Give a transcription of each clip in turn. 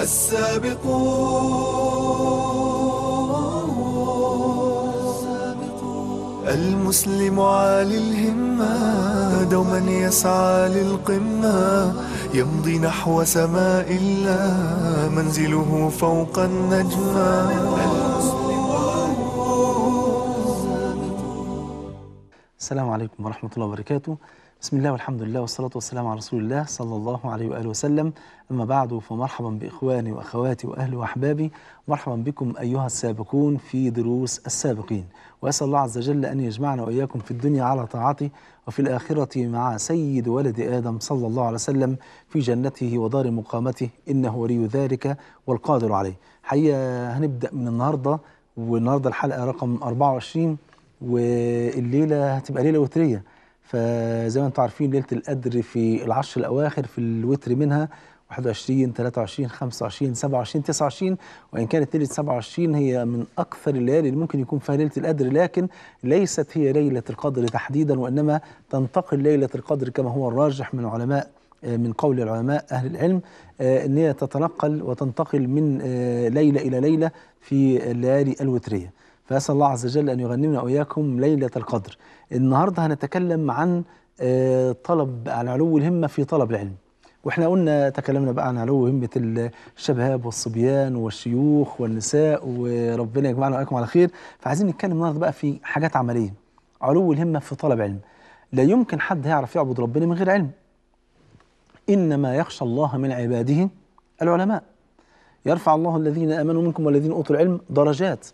السابقون المسلم عالي الهمة دوما يسعى للقمة يمضي نحو سماء الله منزله فوق النجمة السلام عليكم ورحمة الله وبركاته بسم الله والحمد لله والصلاة والسلام على رسول الله صلى الله عليه وآله وسلم أما بعد فمرحبا بإخواني وأخواتي وأهلي وأحبابي مرحبا بكم أيها السابقون في دروس السابقين وأسأل الله عز وجل أن يجمعنا وإياكم في الدنيا على طاعته وفي الآخرة مع سيد ولد آدم صلى الله عليه وسلم في جنته ودار مقامته إنه ولي ذلك والقادر عليه حقيقة هنبدأ من النهاردة والنهاردة الحلقة رقم 24 والليلة هتبقى ليلة وترية فزي ما انتم عارفين ليله القدر في العشر الاواخر في الوتر منها 21 23 25 27 29 وان كانت ليله 27 هي من اكثر الليالي اللي ممكن يكون فيها ليله القدر لكن ليست هي ليله القدر تحديدا وانما تنتقل ليله القدر كما هو الراجح من علماء من قول العلماء اهل العلم ان هي تتنقل وتنتقل من ليله الى ليله في الليالي الوتريه فاسال الله عز وجل ان يغنمنا واياكم ليله القدر النهارده هنتكلم عن طلب عن علو الهمه في طلب العلم واحنا قلنا تكلمنا بقى عن علو همه الشباب والصبيان والشيوخ والنساء وربنا يجمعنا واياكم على خير فعايزين نتكلم النهارده بقى في حاجات عمليه علو الهمه في طلب علم لا يمكن حد هيعرف يعبد ربنا من غير علم انما يخشى الله من عباده العلماء يرفع الله الذين امنوا منكم والذين اوتوا العلم درجات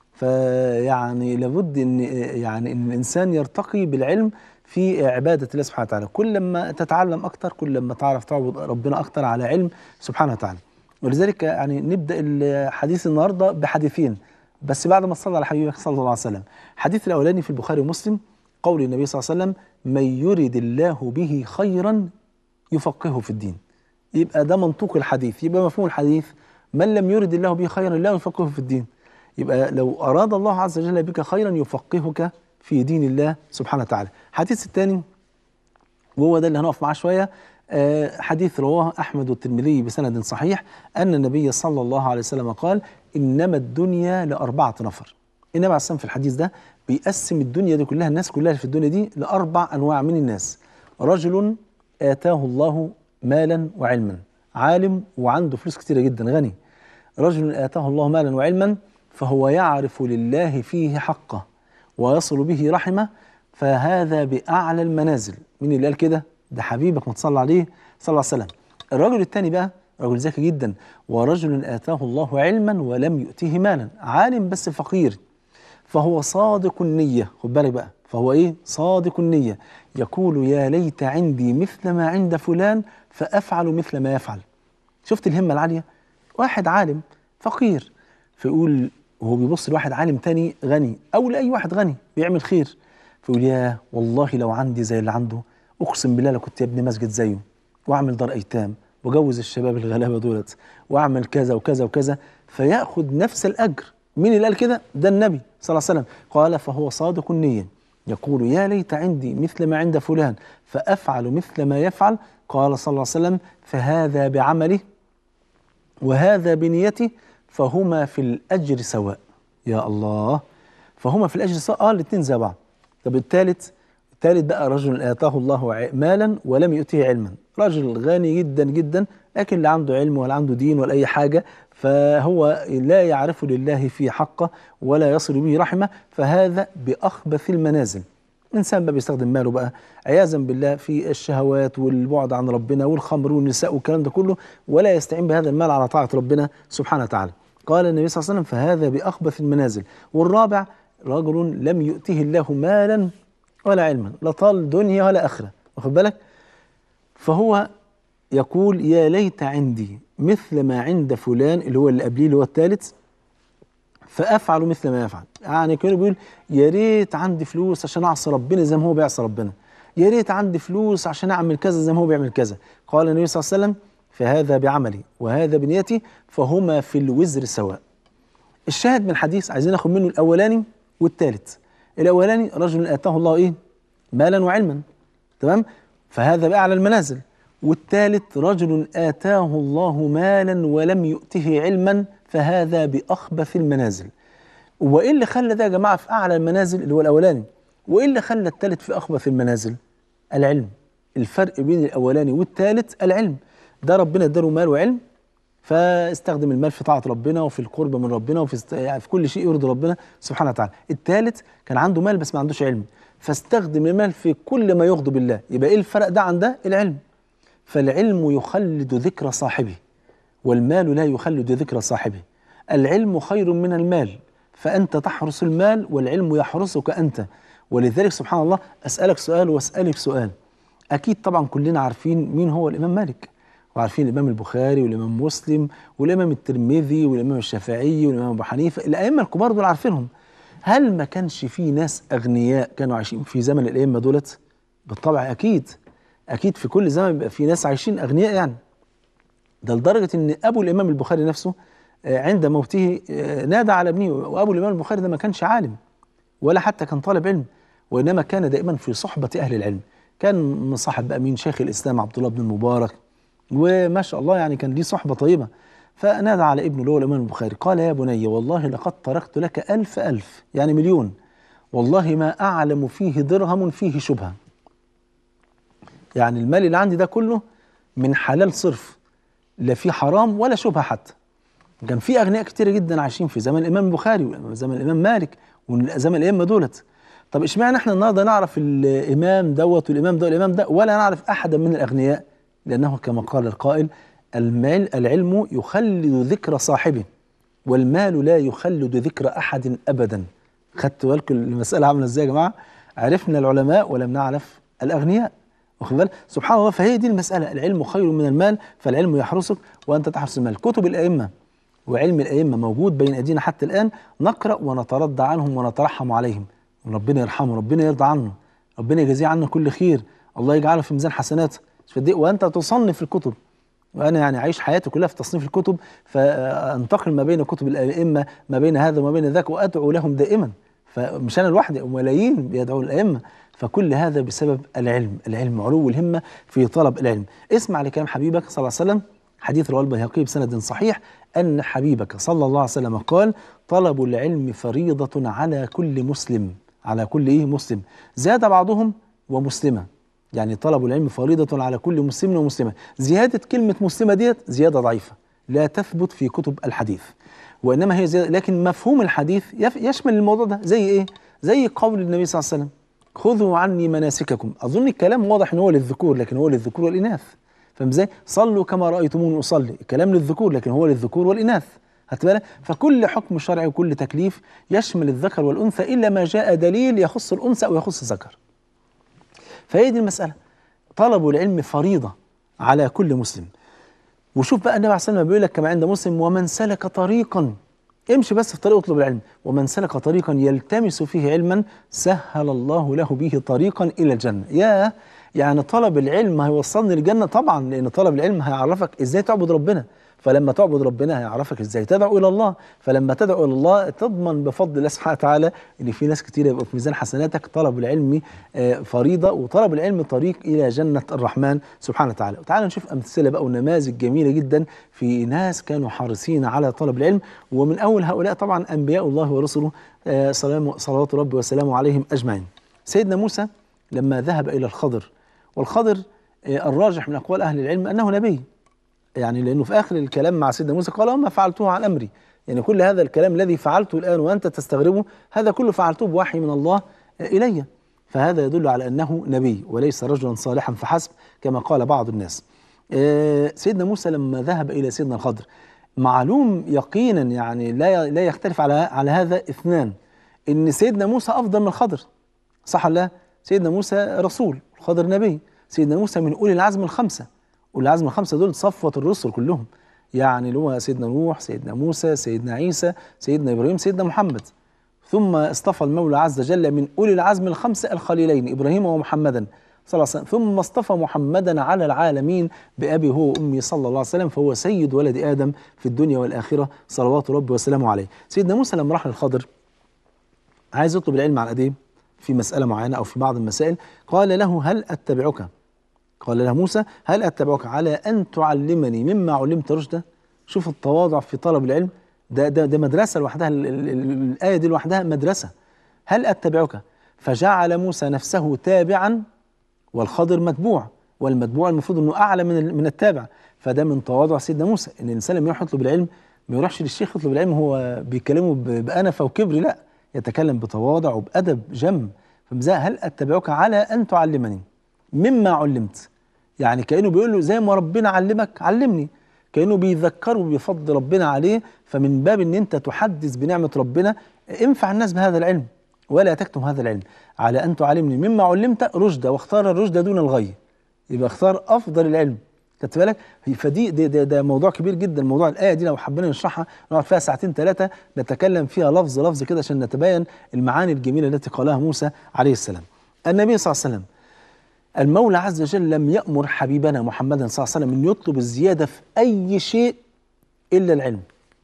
فيعني لابد ان يعني ان الانسان يرتقي بالعلم في عباده الله سبحانه وتعالى، كل ما تتعلم اكثر كل ما تعرف تعبد ربنا اكثر على علم سبحانه وتعالى. ولذلك يعني نبدا الحديث النهارده بحديثين بس بعد ما صلى على حبيبك صلى الله عليه وسلم. الحديث الاولاني في البخاري ومسلم قول النبي صلى الله عليه وسلم: من يرد الله به خيرا يفقهه في الدين. يبقى ده منطوق الحديث، يبقى مفهوم الحديث من لم يرد الله به خيرا لا يفقهه في الدين. يبقى لو أراد الله عز وجل بك خيرا يفقهك في دين الله سبحانه وتعالى الحديث الثاني وهو ده اللي هنقف معاه شوية آه حديث رواه أحمد والترمذي بسند صحيح أن النبي صلى الله عليه وسلم قال إنما الدنيا لأربعة نفر النبي عليه السلام في الحديث ده بيقسم الدنيا دي كلها الناس كلها في الدنيا دي لأربع أنواع من الناس رجل آتاه الله مالا وعلما عالم وعنده فلوس كتيرة جدا غني رجل آتاه الله مالا وعلما فهو يعرف لله فيه حقه ويصل به رحمه فهذا بأعلى المنازل مين اللي قال كده ده حبيبك ما تصلى عليه صلى الله عليه وسلم الرجل الثاني بقى رجل ذكي جدا ورجل آتاه الله علما ولم يؤتيه مالا عالم بس فقير فهو صادق النية خد بالك بقى فهو ايه صادق النية يقول يا ليت عندي مثل ما عند فلان فأفعل مثل ما يفعل شفت الهمة العالية واحد عالم فقير فيقول وهو بيبص لواحد عالم تاني غني او لاي واحد غني بيعمل خير فيقول يا والله لو عندي زي اللي عنده اقسم بالله لو كنت ابني مسجد زيه واعمل دار ايتام واجوز الشباب الغلابه دولت واعمل كذا وكذا وكذا فياخذ نفس الاجر مين اللي قال كده ده النبي صلى الله عليه وسلم قال فهو صادق النيه يقول يا ليت عندي مثل ما عند فلان فافعل مثل ما يفعل قال صلى الله عليه وسلم فهذا بعمله وهذا بنيته فهما في الأجر سواء يا الله فهما في الأجر سواء اه الاثنين زي بعض طب الثالث الثالث بقى رجل آتاه الله مالا ولم يؤتيه علما رجل غني جدا جدا لكن لا عنده علم ولا عنده دين ولا أي حاجة فهو لا يعرف لله في حقه ولا يصل به رحمه فهذا بأخبث المنازل الإنسان بقى بيستخدم ماله بقى عياذا بالله في الشهوات والبعد عن ربنا والخمر والنساء والكلام ده كله ولا يستعين بهذا المال على طاعة ربنا سبحانه وتعالى قال النبي صلى الله عليه وسلم فهذا بأخبث المنازل والرابع رجل لم يؤته الله مالا ولا علما لا طال دنيا ولا آخرة واخد بالك فهو يقول يا ليت عندي مثل ما عند فلان اللي هو اللي قبليه اللي هو الثالث فافعل مثل ما يفعل يعني كانه بيقول يا ريت عندي فلوس عشان اعصي ربنا زي ما هو بيعصي ربنا يا ريت عندي فلوس عشان اعمل كذا زي ما هو بيعمل كذا قال النبي صلى الله عليه وسلم فهذا بعملي وهذا بنيتي فهما في الوزر سواء الشاهد من الحديث عايزين ناخد منه الاولاني والثالث الاولاني رجل اتاه الله ايه مالا وعلما تمام فهذا باعلى المنازل والثالث رجل آتاه الله مالا ولم يؤته علما فهذا بأخبث المنازل وإيه اللي خلى ده يا جماعة في أعلى المنازل اللي هو الأولاني وإيه اللي خلى الثالث في أخبث المنازل العلم الفرق بين الأولاني والثالث العلم ده ربنا اداله مال وعلم فاستخدم المال في طاعة ربنا وفي القرب من ربنا وفي است... يعني في كل شيء يرضي ربنا سبحانه وتعالى الثالث كان عنده مال بس ما عندوش علم فاستخدم المال في كل ما يغضب الله يبقى ايه الفرق ده عن ده العلم فالعلم يخلد ذكر صاحبه والمال لا يخلد ذكر صاحبه العلم خير من المال فأنت تحرس المال والعلم يحرسك أنت ولذلك سبحان الله أسألك سؤال وأسألك سؤال أكيد طبعا كلنا عارفين مين هو الإمام مالك وعارفين الإمام البخاري والإمام مسلم والإمام الترمذي والإمام الشافعي والإمام أبو حنيفة الأئمة الكبار دول عارفينهم هل ما كانش في ناس أغنياء كانوا عايشين في زمن الأئمة دولت؟ بالطبع أكيد أكيد في كل زمن بيبقى في ناس عايشين أغنياء يعني ده لدرجة إن أبو الإمام البخاري نفسه آه، عند موته آه، نادى على ابنه وأبو الإمام البخاري ده ما كانش عالم ولا حتى كان طالب علم وإنما كان دائما في صحبة أهل العلم كان مصاحب بقى مين شيخ الإسلام عبد الله بن المبارك وما شاء الله يعني كان ليه صحبة طيبة فنادى على ابنه اللي هو الإمام البخاري قال يا بني والله لقد تركت لك ألف ألف يعني مليون والله ما أعلم فيه درهم فيه شبهة يعني المال اللي عندي ده كله من حلال صرف لا فيه حرام ولا شبهة حتى كان في أغنياء كتير جدا عايشين في زمن الإمام البخاري وزمن الإمام مالك وزمن الأئمة دولت طب اشمعنى احنا النهارده نعرف الإمام دوت والإمام ده والإمام ده ولا نعرف أحدا من الأغنياء لأنه كما قال القائل المال العلم يخلد ذكر صاحبه والمال لا يخلد ذكر أحد أبدا خدتوا بالكم المسألة عاملة ازاي يا جماعة عرفنا العلماء ولم نعرف الأغنياء واخد بالك سبحان الله فهي دي المسألة العلم خير من المال فالعلم يحرسك وأنت تحرس المال كتب الأئمة وعلم الأئمة موجود بين أيدينا حتى الآن نقرأ ونترضى عنهم ونترحم عليهم ربنا يرحمه ربنا يرضى عنه ربنا يجازيه عنا كل خير الله يجعله في ميزان حسناته وأنت تصنف الكتب وانا يعني عايش حياتي كلها في تصنيف الكتب فانتقل ما بين كتب الائمه ما بين هذا وما بين ذاك وادعو لهم دائما فمش انا لوحدي ملايين بيدعوا الائمه فكل هذا بسبب العلم العلم علو الهمه في طلب العلم اسمع لكلام حبيبك صلى الله عليه وسلم حديث رواه البيهقي بسند صحيح ان حبيبك صلى الله عليه وسلم قال طلب العلم فريضه على كل مسلم على كل ايه مسلم زاد بعضهم ومسلمه يعني طلب العلم فريضة على كل مسلم ومسلمة زيادة كلمة مسلمة ديت زيادة ضعيفة لا تثبت في كتب الحديث وإنما هي زيادة لكن مفهوم الحديث يشمل الموضوع ده زي إيه؟ زي قول النبي صلى الله عليه وسلم خذوا عني مناسككم أظن الكلام واضح إن هو للذكور لكن هو للذكور والإناث فاهم ازاي؟ صلوا كما رأيتموني أصلي الكلام للذكور لكن هو للذكور والإناث خدت بالك؟ فكل حكم شرعي وكل تكليف يشمل الذكر والأنثى إلا ما جاء دليل يخص الأنثى أو يخص الذكر فهي دي المسألة طلب العلم فريضة على كل مسلم وشوف بقى النبي عليه الصلاة والسلام بيقول لك كما عند مسلم ومن سلك طريقا امشي بس في طريق اطلب العلم ومن سلك طريقا يلتمس فيه علما سهل الله له به طريقا إلى الجنة يا يعني طلب العلم هيوصلني للجنة طبعا لأن طلب العلم هيعرفك إزاي تعبد ربنا فلما تعبد ربنا هيعرفك ازاي تدعو الى الله فلما تدعو الى الله تضمن بفضل الله سبحانه وتعالى ان في ناس كتير يبقى في ميزان حسناتك طلب العلم فريضه وطلب العلم طريق الى جنه الرحمن سبحانه وتعالى وتعالى نشوف امثله بقى ونماذج جميله جدا في ناس كانوا حريصين على طلب العلم ومن اول هؤلاء طبعا انبياء الله ورسله صلوات ربي وسلامه عليهم اجمعين سيدنا موسى لما ذهب الى الخضر والخضر الراجح من اقوال اهل العلم انه نبي يعني لانه في اخر الكلام مع سيدنا موسى قال وما فعلته عن امري يعني كل هذا الكلام الذي فعلته الان وانت تستغربه هذا كله فعلته بوحي من الله الي فهذا يدل على انه نبي وليس رجلا صالحا فحسب كما قال بعض الناس سيدنا موسى لما ذهب الى سيدنا الخضر معلوم يقينا يعني لا لا يختلف على على هذا اثنان ان سيدنا موسى افضل من الخضر صح ولا سيدنا موسى رسول الخضر نبي سيدنا موسى من اولي العزم الخمسه والعزم الخمسه دول صفوه الرسل كلهم يعني اللي هو سيدنا نوح سيدنا موسى سيدنا عيسى سيدنا ابراهيم سيدنا محمد ثم اصطفى المولى عز وجل من اولي العزم الخمسه الخليلين ابراهيم ومحمدا صلى الله عليه وسلم ثم اصطفى محمدا على العالمين بأبي هو وأمي صلى الله عليه وسلم فهو سيد ولد آدم في الدنيا والآخرة صلوات ربي وسلامه عليه سيدنا موسى لما راح للخضر عايز يطلب العلم عن أديه في مسألة معينة أو في بعض المسائل قال له هل أتبعك قال له موسى هل اتبعك على ان تعلمني مما علمت رشدا شوف التواضع في طلب العلم ده ده ده مدرسه لوحدها ال- ال- ال- الايه دي لوحدها مدرسه هل اتبعك فجعل موسى نفسه تابعا والخضر متبوع والمتبوع المفروض انه اعلى من ال- من التابع فده من تواضع سيدنا موسى ان الانسان لما يروح يطلب العلم ما يروحش للشيخ يطلب العلم هو بيكلمه ب- بانفه وكبر لا يتكلم بتواضع وبادب جم فمزاء هل اتبعك على ان تعلمني مما علمت يعني كانه بيقول له زي ما ربنا علمك علمني كانه بيذكره بفضل ربنا عليه فمن باب ان انت تحدث بنعمه ربنا انفع الناس بهذا العلم ولا تكتم هذا العلم على ان تعلمني مما علمت رشدا واختار الرشد دون الغي يبقى اختار افضل العلم خدت بالك هي- فدي ده, ده, ده موضوع كبير جدا موضوع الايه دي لو حبينا نشرحها نقعد فيها ساعتين ثلاثه نتكلم فيها لفظ لفظ كده عشان نتبين المعاني الجميله التي قالها موسى عليه السلام النبي صلى الله عليه وسلم المولى عز وجل لم يأمر حبيبنا محمدا صلى الله عليه وسلم أن يطلب الزيادة في أي شيء إلا العلم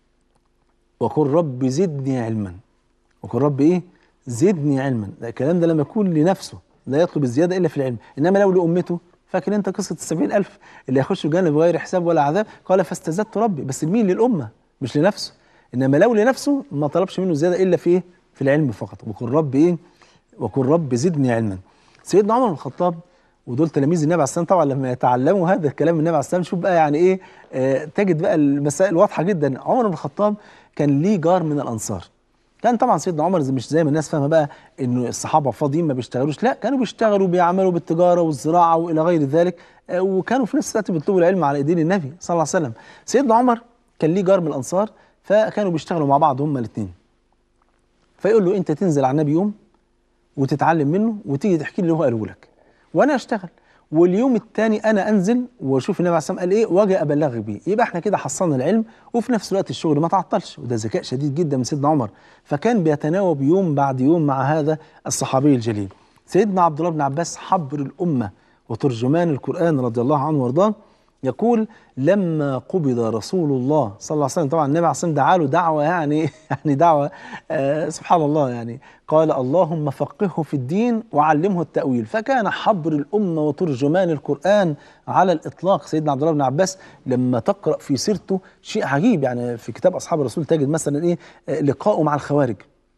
وقل رب زدني علما وقل رب إيه زدني علما ده الكلام ده لما يكون لنفسه لا يطلب الزيادة إلا في العلم إنما لو لأمته فاكر أنت قصة السبعين ألف اللي يخشوا الجنة بغير حساب ولا عذاب قال فاستزدت ربي بس لمين للأمة مش لنفسه إنما لو لنفسه ما طلبش منه زيادة إلا في إيه في العلم فقط وقل رب إيه وقل رب زدني علما سيدنا عمر بن الخطاب ودول تلاميذ النبي عليه السلام طبعا لما يتعلموا هذا الكلام من النبي عليه السلام شوف بقى يعني ايه آه تجد بقى المسائل واضحه جدا عمر بن الخطاب كان ليه جار من الانصار كان طبعا سيدنا عمر زي- مش زي ما الناس فاهمه بقى انه الصحابه فاضيين ما بيشتغلوش لا كانوا بيشتغلوا بيعملوا بالتجاره والزراعه والى غير ذلك آه وكانوا في نفس الوقت بيطلبوا العلم على ايدين النبي صلى الله عليه وسلم سيدنا عمر كان ليه جار من الانصار فكانوا بيشتغلوا مع بعض هما الاثنين فيقول له انت تنزل على النبي يوم وتتعلم منه وتيجي تحكي لي اللي هو قاله لك وانا اشتغل واليوم الثاني انا انزل واشوف النبي عليه الصلاه والسلام قال ايه واجي ابلغك بيه يبقى احنا كده حصلنا العلم وفي نفس الوقت الشغل ما تعطلش وده ذكاء شديد جدا من سيدنا عمر فكان بيتناوب يوم بعد يوم مع هذا الصحابي الجليل سيدنا عبد الله بن عباس حبر الامه وترجمان القران رضي الله عنه وارضاه يقول لما قبض رسول الله صلى الله عليه وسلم طبعا النبي عليه الصلاه والسلام دعا له دعوه يعني يعني دعوه آه سبحان الله يعني قال اللهم فقهه في الدين وعلمه التاويل فكان حبر الامه وترجمان القران على الاطلاق سيدنا عبد الله بن عباس لما تقرا في سيرته شيء عجيب يعني في كتاب اصحاب الرسول تجد مثلا ايه آه، لقاؤه مع الخوارج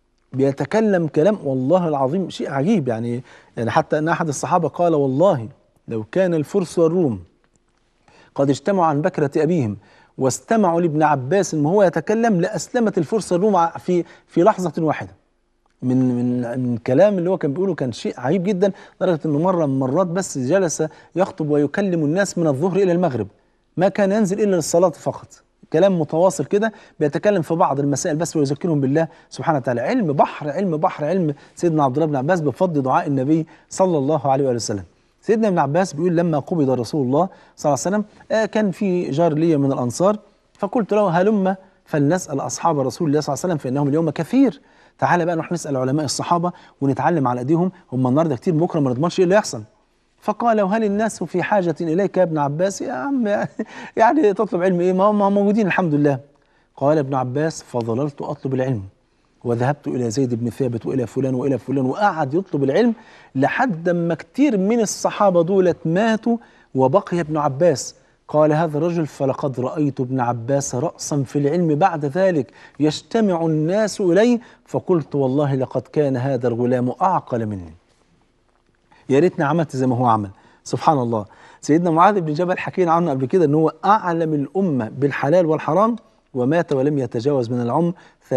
بيتكلم كلام والله العظيم شيء عجيب يعني يعني حتى ان احد الصحابه قال والله لو كان الفرس والروم قد اجتمعوا عن بكرة أبيهم واستمعوا لابن عباس وهو يتكلم لأسلمت الفرس الروم في في لحظة واحدة من من من الكلام اللي هو كان بيقوله كان شيء عجيب جدا لدرجة إنه مرة من مرات بس جلس يخطب ويكلم الناس من الظهر إلى المغرب ما كان ينزل إلا للصلاة فقط كلام متواصل كده بيتكلم في بعض المسائل بس ويذكرهم بالله سبحانه وتعالى علم بحر علم بحر علم سيدنا عبد الله بن عباس بفضل دعاء النبي صلى الله عليه وآله وسلم سيدنا ابن عباس بيقول لما قبض رسول الله صلى الله عليه وسلم آه كان في جار لي من الأنصار فقلت له هلم فلنسأل أصحاب رسول الله صلى الله عليه وسلم فإنهم اليوم كثير تعالى بقى نروح نسأل علماء الصحابة ونتعلم على أيديهم هم النهارده كتير بكرة ما نضمنش إيه اللي يحصل فقال وهل الناس في حاجة إليك يا ابن عباس يا عم يعني تطلب علم إيه ما هم موجودين الحمد لله قال ابن عباس فظللت أطلب العلم وذهبت إلى زيد بن ثابت وإلى فلان وإلى فلان وقعد يطلب العلم لحد ما كتير من الصحابة دولت ماتوا وبقي ابن عباس قال هذا الرجل فلقد رأيت ابن عباس رأسا في العلم بعد ذلك يجتمع الناس إليه فقلت والله لقد كان هذا الغلام أعقل مني يا ريتني عملت زي ما هو عمل سبحان الله سيدنا معاذ بن جبل حكينا عنه قبل كده ان هو اعلم الامه بالحلال والحرام ومات ولم يتجاوز من العمر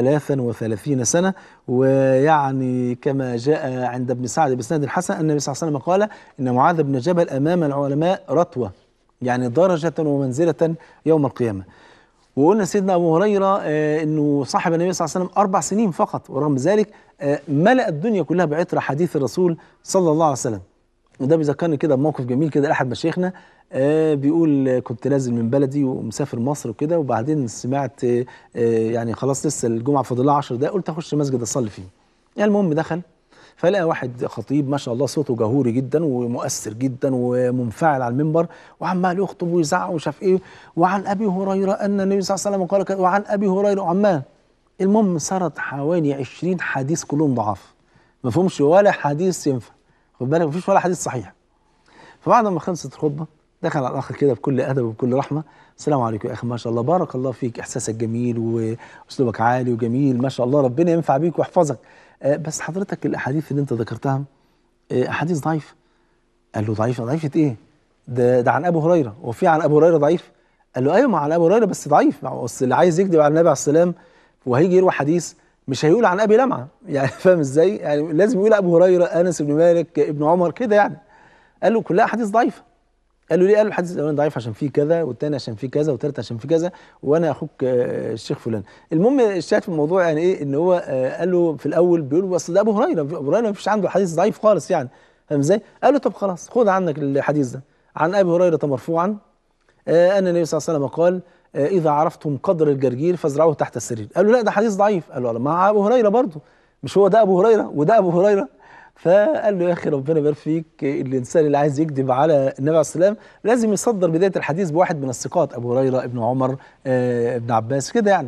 33 سنة ويعني كما جاء عند ابن سعد بسند الحسن النبي صلى الله عليه وسلم قال إن معاذ بن جبل أمام العلماء رتوة يعني درجة ومنزلة يوم القيامة وقلنا سيدنا أبو هريرة آه أنه صاحب النبي صلى الله عليه وسلم أربع سنين فقط ورغم ذلك آه ملأ الدنيا كلها بعطر حديث الرسول صلى الله عليه وسلم وده بيذكرني كده بموقف جميل كده لأحد مشايخنا آه بيقول آه كنت نازل من بلدي ومسافر مصر وكده وبعدين سمعت آه يعني خلاص لسه الجمعة فاضل لها 10 دقايق قلت أخش مسجد أصلي فيه يعني المهم دخل فلقى واحد خطيب ما شاء الله صوته جهوري جدا ومؤثر جدا ومنفعل على المنبر وعمال يخطب ويزعق ومش عارف ايه وعن ابي هريره ان النبي صلى الله عليه وسلم قال كذا وعن ابي هريره وعمال المهم سرد حوالي 20 حديث كلهم ضعاف ما فيهمش ولا حديث ينفع خد بالك ما فيش ولا حديث صحيح فبعد ما خلصت الخطبه دخل على الاخ كده بكل ادب وبكل رحمه السلام عليكم يا اخي ما شاء الله بارك الله فيك احساسك جميل واسلوبك عالي وجميل ما شاء الله ربنا ينفع بيك ويحفظك آه، بس حضرتك الاحاديث اللي انت ذكرتها آه، احاديث ضعيفه قال له ضعيفه ضعيفه ايه ده ده عن ابو هريره هو في عن ابو هريره ضعيف قال له ايوه ما عن ابو هريره بس ضعيف ما هو أصل اللي عايز يكذب على النبي عليه السلام وهيجي يروي حديث مش هيقول عن ابي لمعه يعني فاهم ازاي يعني لازم يقول ابو هريره انس بن مالك ابن عمر كده يعني قال له كلها احاديث ضعيفه قال له ليه قال له الحديث الاولاني ضعيف عشان فيه كذا والثاني عشان فيه كذا والثالث عشان فيه كذا وانا اخوك آه، الشيخ فلان المهم الشاهد في الموضوع يعني ايه ان هو آه، قال له في الاول بيقول بس ده ابو هريره ابو هريره ما فيش عنده حديث ضعيف خالص يعني فاهم ازاي قال له طب خلاص خد عنك الحديث ده عن ابي هريره مرفوعا آه، ان النبي صلى الله عليه وسلم قال آه، اذا عرفتم قدر الجرجير فازرعوه تحت السرير قال له لا ده حديث ضعيف قال له لا، مع ابو هريره برضه مش هو ده ابو هريره وده ابو هريره فقال له يا اخي ربنا يبارك فيك الانسان اللي عايز يكذب على النبي عليه السلام لازم يصدر بدايه الحديث بواحد من الثقات ابو هريره ابن عمر آه، ابن عباس كده يعني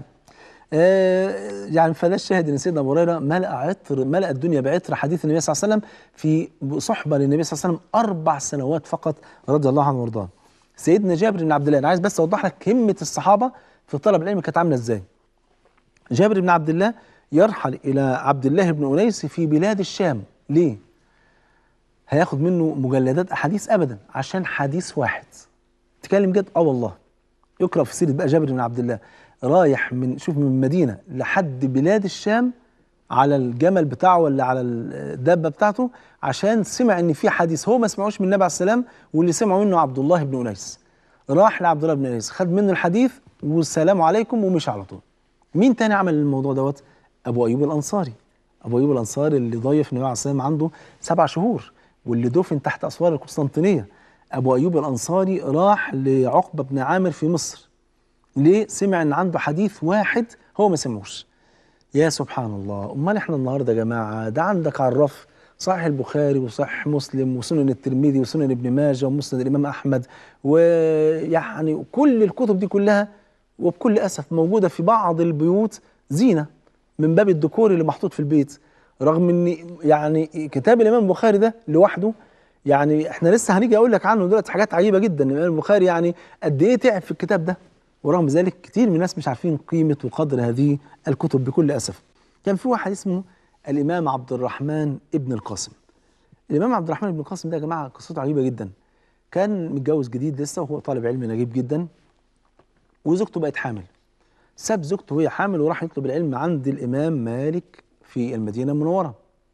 آه، يعني فده الشاهد ان سيدنا ابو هريره ملأ عطر ملأ الدنيا بعطر حديث النبي صلى الله عليه وسلم في صحبه للنبي صلى الله عليه وسلم اربع سنوات فقط رضي الله عنه وارضاه. سيدنا جابر بن عبد الله انا عايز بس اوضح لك همه الصحابه في طلب العلم كانت عامله ازاي. جابر بن عبد الله يرحل الى عبد الله بن انيس في بلاد الشام، ليه؟ هياخد منه مجلدات احاديث ابدا عشان حديث واحد. تكلم جد؟ اه والله. يقرا في سيره بقى جابر بن عبد الله رايح من شوف من مدينه لحد بلاد الشام على الجمل بتاعه ولا على الدابه بتاعته عشان سمع ان في حديث هو ما سمعوش من النبي عليه السلام واللي سمعوا منه عبد الله بن انيس راح لعبد الله بن انيس خد منه الحديث والسلام عليكم ومشي على طول مين تاني عمل الموضوع دوت ابو ايوب الانصاري ابو ايوب الانصاري اللي ضيف النبي عليه السلام عنده سبع شهور واللي دفن تحت اسوار القسطنطينيه ابو ايوب الانصاري راح لعقبه بن عامر في مصر ليه سمع ان عنده حديث واحد هو ما سمعوش يا سبحان الله امال احنا النهارده يا جماعه ده عندك على الرف صحيح البخاري وصحيح مسلم وسنن الترمذي وسنن ابن ماجه ومسند الامام احمد ويعني كل الكتب دي كلها وبكل اسف موجوده في بعض البيوت زينه من باب الديكور اللي محطوط في البيت رغم ان يعني كتاب الامام البخاري ده لوحده يعني احنا لسه هنيجي اقول لك عنه دلوقتي حاجات عجيبه جدا الامام البخاري يعني قد ايه تعب في الكتاب ده ورغم ذلك كتير من الناس مش عارفين قيمة وقدر هذه الكتب بكل أسف كان في واحد اسمه الإمام عبد الرحمن ابن القاسم الإمام عبد الرحمن ابن القاسم ده يا جماعة قصته عجيبة جدا كان متجوز جديد لسه وهو طالب علم نجيب جدا وزوجته بقت حامل ساب زوجته وهي حامل وراح يطلب العلم عند الإمام مالك في المدينة المنورة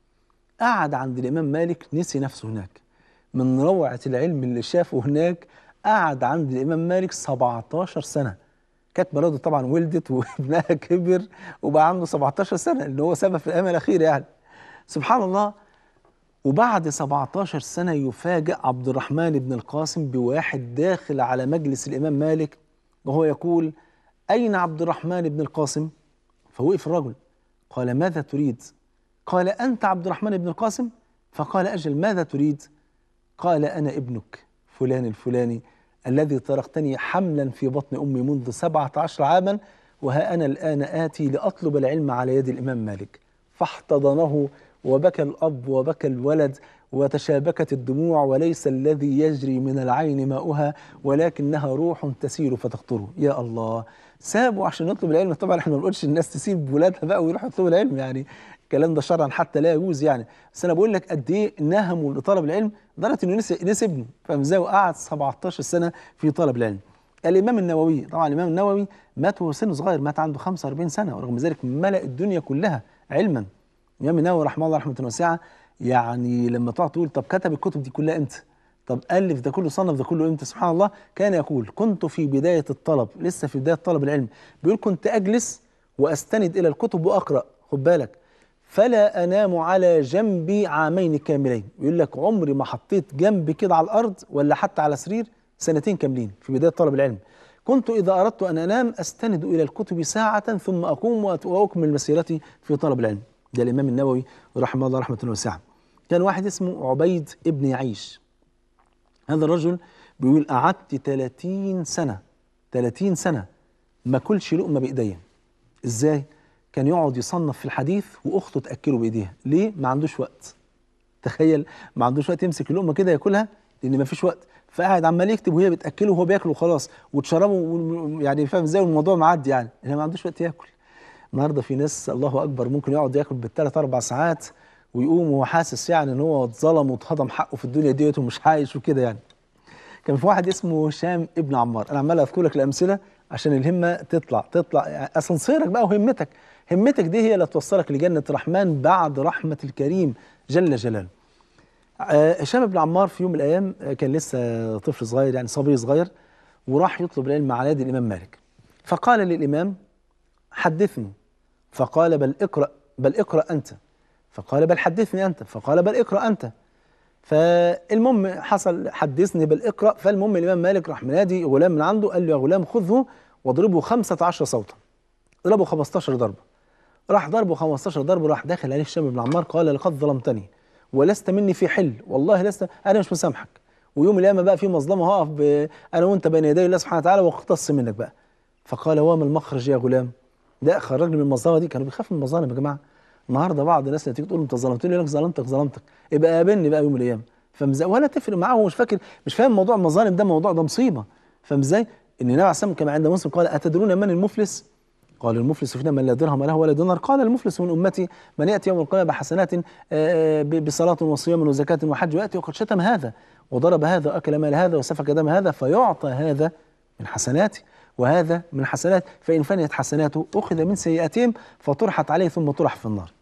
قعد عند الإمام مالك نسي نفسه هناك من روعة العلم اللي شافه هناك قعد عند الإمام مالك 17 سنة كانت مراته طبعا ولدت وابنها كبر وبقى عنده 17 سنة اللي هو سبب في الأيام الأخيرة يعني سبحان الله وبعد 17 سنة يفاجأ عبد الرحمن بن القاسم بواحد داخل على مجلس الإمام مالك وهو يقول أين عبد الرحمن بن القاسم؟ فوقف الرجل قال ماذا تريد؟ قال أنت عبد الرحمن بن القاسم؟ فقال أجل ماذا تريد؟ قال أنا ابنك فلان الفلاني الذي تركتني حملا في بطن أمي منذ سبعة عشر عاما وها أنا الآن آتي لأطلب العلم على يد الإمام مالك فاحتضنه وبكى الأب وبكى الولد وتشابكت الدموع وليس الذي يجري من العين ماؤها ولكنها روح تسير فتقطره يا الله سابوا عشان يطلب العلم طبعا احنا ما بنقولش الناس تسيب ولادها بقى ويروحوا يطلبوا العلم يعني الكلام ده شرعا حتى لا يجوز يعني بس انا بقول لك قد ايه نهموا لطلب العلم لدرجه انه نسي نسي ابنه فاهم ازاي وقعد 17 سنه في طلب العلم الامام النووي طبعا الامام النووي مات وهو سنه صغير مات عنده 45 سنه ورغم ذلك ملأ الدنيا كلها علما الامام النووي رحمه الله رحمه واسعه يعني لما تقعد تقول طب كتب الكتب دي كلها امتى؟ طب الف ده كله صنف ده كله امتى؟ سبحان الله كان يقول كنت في بدايه الطلب لسه في بدايه طلب العلم بيقول كنت اجلس واستند الى الكتب واقرا خد بالك فلا انام على جنبي عامين كاملين يقول لك عمري ما حطيت جنبي كده على الارض ولا حتى على سرير سنتين كاملين في بدايه طلب العلم كنت اذا اردت ان انام استند الى الكتب ساعه ثم اقوم واكمل مسيرتي في طلب العلم ده الامام النووي رحمه الله رحمه واسعه كان واحد اسمه عبيد ابن يعيش هذا الرجل بيقول قعدت 30 سنه 30 سنه ما كلش لقمه بايديا ازاي كان يقعد يصنف في الحديث واخته تاكله بايديها ليه ما عندوش وقت تخيل ما عندوش وقت يمسك اللقمه كده ياكلها لان ما فيش وقت فقاعد عمال يكتب وهي بتاكله وهو بياكل وخلاص وتشربه و- يعني فاهم ازاي والموضوع معدي يعني هي ما عندوش وقت ياكل النهارده في ناس الله اكبر ممكن يقعد ياكل بالثلاث اربع ساعات ويقوم وهو حاسس يعني ان هو اتظلم واتهضم حقه في الدنيا ديت ومش عايش وكده يعني كان في واحد اسمه هشام ابن عمار انا عمال اذكر لك الامثله عشان الهمه تطلع تطلع يعني اسانسيرك بقى وهمتك همتك دي هي اللي توصلك لجنه الرحمن بعد رحمه الكريم جل جلاله آه، هشام بن عمار في يوم من الايام آه، كان لسه طفل صغير يعني صبي صغير وراح يطلب العلم على يد الامام مالك فقال للامام حدثني فقال بل اقرا بل اقرا انت فقال بل حدثني انت فقال بل اقرا انت فالمهم حصل حدثني بل اقرا فالمهم الامام مالك راح منادي غلام من عنده قال له يا غلام خذه واضربه 15 صوتا ضربه 15 ضربه راح ضربه 15 ضربه راح داخل عليه هشام بن عمار قال لقد ظلمتني ولست مني في حل والله لست انا مش مسامحك ويوم القيامه بقى في مظلمه هقف ب- انا وانت بين يدي الله سبحانه وتعالى واختص منك بقى فقال وما المخرج يا غلام ده خرجني من المظلمه دي كانوا بيخافوا من المظالم يا جماعه النهارده بعض الناس اللي تيجي تقول له انت ظلمتني يقول لك ظلمتك ظلمتك يبقى قابلني بقى يوم القيامه فمزاي ولا تفرق معاه هو مش فاكر مش فاهم موضوع المظالم ده موضوع ده مصيبه فاهم ازاي؟ ان النبي عليه الصلاه والسلام كما عند مسلم قال اتدرون من المفلس؟ قال المفلس فينا من لا درهم له ولا دينار قال المفلس من امتي من ياتي يوم القيامه بحسنات آه، ب- بصلاه وصيام وزكاه وحج وياتي وقد شتم هذا وضرب هذا واكل مال هذا وسفك دم هذا فيعطى هذا من حسناته وهذا من حسنات فان فنيت حسناته اخذ من سيئاتهم فطرحت عليه ثم طرح في النار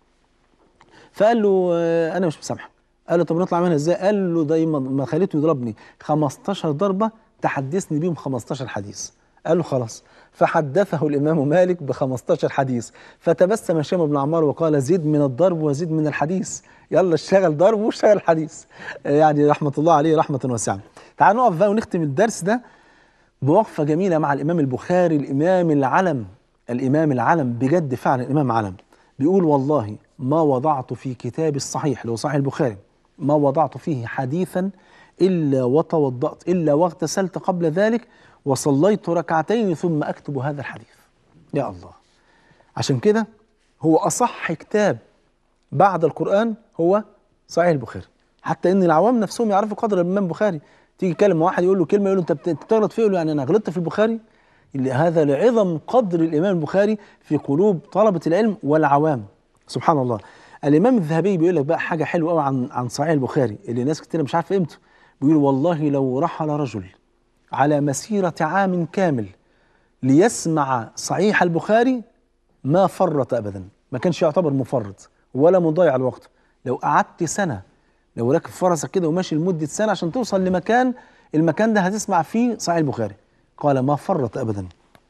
فقال له آه، انا مش مسامحك قال له طب نطلع منها ازاي قال له دايما ما خليته يضربني 15 ضربه تحدثني بيهم 15 حديث قال له خلاص فحدثه الامام مالك ب 15 حديث فتبسم هشام بن عمار وقال زد من الضرب وزد من الحديث يلا اشتغل ضرب واشتغل حديث آه، يعني رحمه الله عليه رحمه واسعه تعالوا نقف بقى ونختم الدرس ده بوقفة جميلة مع الإمام البخاري الإمام العلم الإمام العلم بجد فعلا الإمام علم بيقول والله ما وضعت في كتابي الصحيح اللي هو صحيح البخاري ما وضعت فيه حديثا إلا وتوضأت إلا واغتسلت قبل ذلك وصليت ركعتين ثم أكتب هذا الحديث يا الله عشان كده هو أصح كتاب بعد القرآن هو صحيح البخاري حتى ان العوام نفسهم يعرفوا قدر الامام البخاري تيجي تكلم مع واحد يقول له كلمه يقول له انت بت- أنت بتغلط فيه يقول له يعني انا غلطت في البخاري اللي هذا لعظم قدر الامام البخاري في قلوب طلبه العلم والعوام سبحان الله الامام الذهبي بيقول لك بقى حاجه حلوه قوي عن عن صحيح البخاري اللي ناس كتير مش عارفه قيمته بيقول والله لو رحل رجل على مسيره عام كامل ليسمع صحيح البخاري ما فرط ابدا ما كانش يعتبر مفرط ولا مضيع الوقت لو قعدت سنه لو راكب فرسك كده وماشي لمده سنه عشان توصل لمكان المكان ده هتسمع فيه صحيح البخاري قال ما فرط ابدا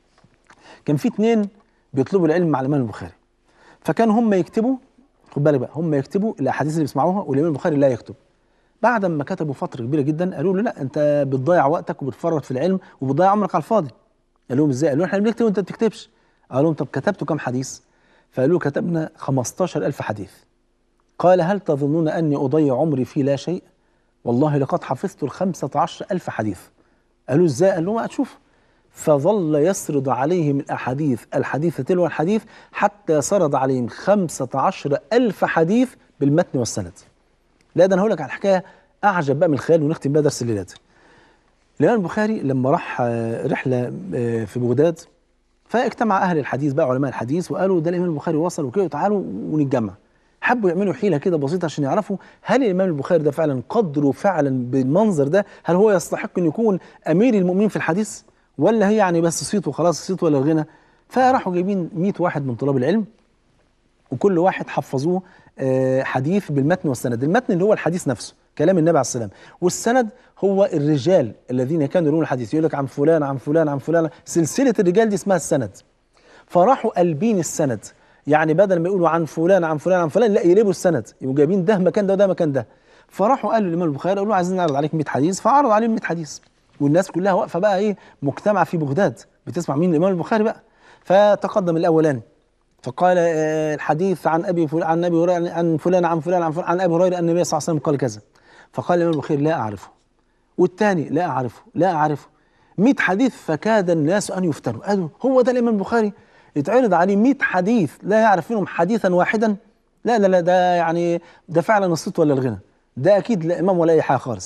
كان في اتنين بيطلبوا العلم مع الامام البخاري فكان هم يكتبوا خد بالك بقى هم يكتبوا الاحاديث اللي بيسمعوها والامام البخاري لا يكتب بعد ما كتبوا فتره كبيره جدا قالوا له لا انت بتضيع وقتك وبتفرط في العلم وبتضيع عمرك على الفاضي قال لهم ازاي؟ قالوا احنا بنكتب وانت ما بتكتبش قال لهم طب كتبتوا كم حديث؟ فقالوا كتبنا 15000 حديث قال هل تظنون أني أضيع عمري في لا شيء والله لقد حفظت الخمسة عشر ألف حديث قالوا ازاي قال لهم هتشوف فظل يسرد عليهم الأحاديث الحديث تلو الحديث حتى سرد عليهم خمسة عشر ألف حديث بالمتن والسند لا ده أنا هقول لك على حكاية أعجب بقى من الخيال ونختم بها درس الليلات الإمام البخاري لما راح آه، رحلة آه، في بغداد فاجتمع اهل الحديث بقى علماء الحديث وقالوا ده الامام البخاري وصل وكده تعالوا ونتجمع حبوا يعملوا حيله كده بسيطه عشان يعرفوا هل الامام البخاري ده فعلا قدره فعلا بالمنظر ده هل هو يستحق ان يكون امير المؤمنين في الحديث ولا هي يعني بس صيت وخلاص صيت ولا الغنى فراحوا جايبين 100 واحد من طلاب العلم وكل واحد حفظوه آه، حديث بالمتن والسند المتن اللي هو الحديث نفسه كلام النبي عليه السلام والسند هو الرجال الذين كانوا يروون الحديث يقول لك عن فلان عن فلان عن فلان سلسله الرجال دي اسمها السند فراحوا قلبين السند يعني بدل ما يقولوا عن فلان عن فلان عن فلان لا يقلبوا السند يبقوا جايبين ده مكان ده وده مكان ده فراحوا قالوا للامام البخاري قالوا له عايزين نعرض عليك 100 حديث فعرض عليهم 100 حديث والناس كلها واقفه بقى ايه مجتمع في بغداد بتسمع مين الامام البخاري بقى فتقدم الاولاني فقال آه، الحديث عن ابي فلان عن ابي هريره عن فلان عن فلان عن فلان عن ابي هريره ان النبي صلى الله عليه وسلم قال كذا فقال الامام البخاري لا اعرفه والثاني لا اعرفه لا اعرفه 100 حديث فكاد الناس ان يفتنوا قالوا هو ده الامام البخاري يتعرض عليه 100 حديث لا يعرف منهم حديثا واحدا لا لا لا ده يعني ده فعلا الصوت ولا الغنى ده اكيد لا امام ولا اي حاجه خالص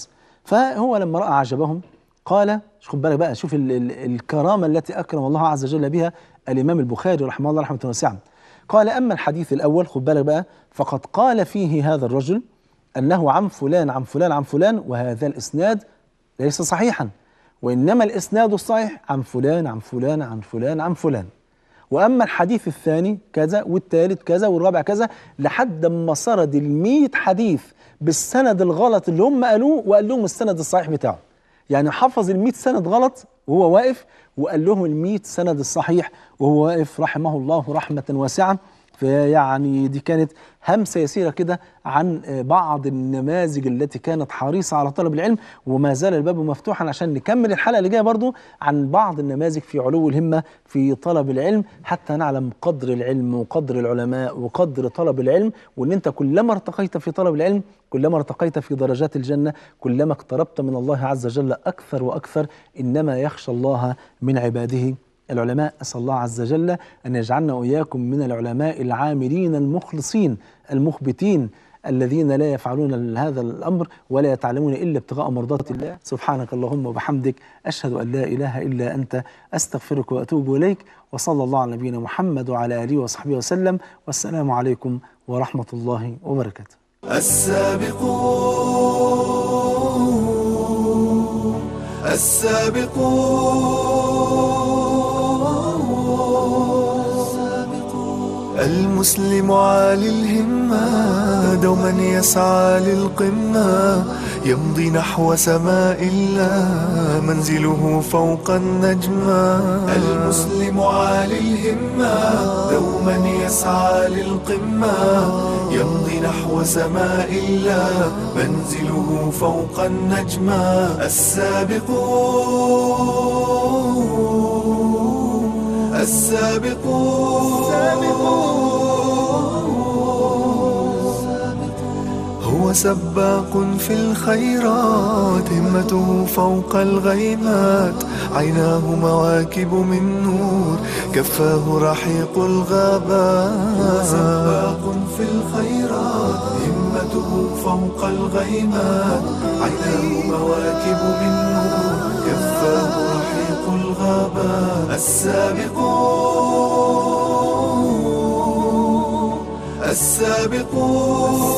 فهو لما راى عجبهم قال خد بالك بقى شوف ال ال الكرامه التي اكرم الله عز وجل بها الامام البخاري رحمه الله رحمه واسعه قال اما الحديث الاول خد بالك بقى فقد قال فيه هذا الرجل انه عن فلان عن فلان عن فلان وهذا الاسناد ليس صحيحا وانما الاسناد الصحيح عن فلان عن فلان عن فلان عن فلان واما الحديث الثاني كذا والثالث كذا والرابع كذا لحد ما سرد ال حديث بالسند الغلط اللي هم قالوه وقال لهم السند الصحيح بتاعه يعني حفظ ال سند غلط وهو واقف وقال لهم ال سند الصحيح وهو واقف رحمه الله رحمه واسعه فيعني دي كانت همسه يسيره كده عن بعض النماذج التي كانت حريصه على طلب العلم وما زال الباب مفتوحا عشان نكمل الحلقه اللي جايه برضو عن بعض النماذج في علو الهمه في طلب العلم حتى نعلم قدر العلم وقدر العلماء وقدر طلب العلم وان انت كلما ارتقيت في طلب العلم كلما ارتقيت في درجات الجنه كلما اقتربت من الله عز وجل اكثر واكثر انما يخشى الله من عباده العلماء أسأل الله عز وجل أن يجعلنا وإياكم من العلماء العاملين المخلصين المخبتين الذين لا يفعلون هذا الأمر ولا يتعلمون إلا ابتغاء مرضات الله سبحانك اللهم وبحمدك أشهد أن لا إله إلا أنت أستغفرك وأتوب إليك وصلى الله على نبينا محمد وعلى آله وصحبه وسلم والسلام عليكم ورحمة الله وبركاته السابقون السابقون المسلم عالي الهمة دوما يسعى للقمة يمضي نحو سماء الله منزله فوق النجمة المسلم عالي الهمة دوما يسعى للقمة يمضي نحو سماء الله منزله فوق النجمة السابقون السابقون هو سباق في الخيرات همته فوق الغيمات عيناه مواكب من نور كفاه رحيق الغابات هو سباق في الخيرات همته فوق الغيمات عيناه مواكب من نور كفاه رحيق الغابات السابقون السابقون